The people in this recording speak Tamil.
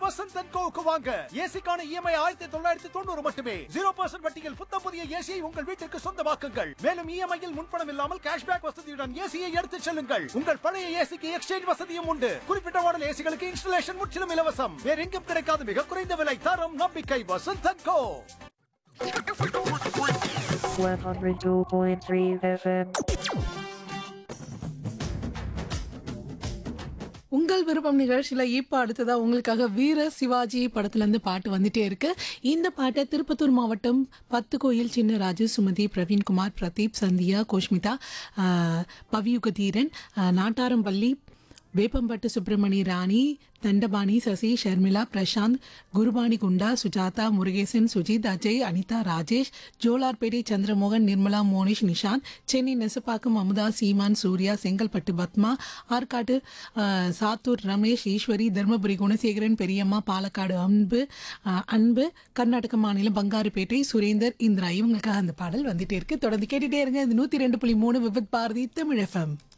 வசந்தன் கோவுக்கு வாங்க ஏசிக்கான இஎம்ஐ ஆயிரத்தி தொள்ளாயிரத்தி தொண்ணூறு மட்டுமே ஜீரோ பர்சன்ட் வட்டியில் புத்தம் புதிய ஏசியை உங்கள் வீட்டிற்கு சொந்தமாக்குங்கள் மேலும் இஎம்ஐயில் முன்பணம் இல்லாமல் கேஷ்பேக் வசதியுடன் ஏசியை எடுத்துச் செல்லுங்கள் உங்கள் பழைய ஏசிக்கு எக்ஸ்சேஞ்ச் வசதியும் உண்டு குறிப்பிட்ட மாடல் ஏசிகளுக்கு இன்ஸ்டலேஷன் முற்றிலும் இலவசம் வேற எங்கும் கிடைக்காத மிக குறைந்த விலை தரம் நம்பிக்கை வசந்தன் கோ 102.3 FM. உங்கள் விருப்பம் நிகழ்ச்சியில இப்ப அடுத்ததா உங்களுக்காக வீர சிவாஜி படத்துல இருந்து பாட்டு வந்துட்டே இருக்கு இந்த பாட்டை திருப்பத்தூர் மாவட்டம் பத்து கோயில் சின்னராஜு சுமதி பிரவீன்குமார் பிரதீப் சந்தியா கோஷ்மிதா ஆஹ், பவியுகதீரன் ஆஹ், நாட்டாரம்பள்ளி வேப்பம்பட்டு சுப்பிரமணி ராணி தண்டபாணி சசி ஷர்மிளா பிரசாந்த் குருபாணி குண்டா சுஜாதா முருகேசன் சுஜித் அஜய் அனிதா ராஜேஷ் ஜோலார்பேட்டை சந்திரமோகன் நிர்மலா மோனிஷ் நிஷாந்த் சென்னை நெசப்பாக்கம் அமுதா சீமான் சூர்யா செங்கல்பட்டு பத்மா ஆற்காடு ஆஹ், சாத்தூர் ரமேஷ் ஈஸ்வரி தர்மபுரி குணசேகரன் பெரியம்மா பாலக்காடு அன்பு ஆஹ், அன்பு கர்நாடக மாநிலம் பங்காருப்பேட்டை சுரேந்தர் இந்திரா இவங்களுக்காக அந்த பாடல் வந்துட்டே இருக்கு தொடர்ந்து கேட்டுட்டே இருங்க இது நூத்தி ரெண்டு புள்ளி மூணு விபத் பாரதி தமிழ் எஃப்எம்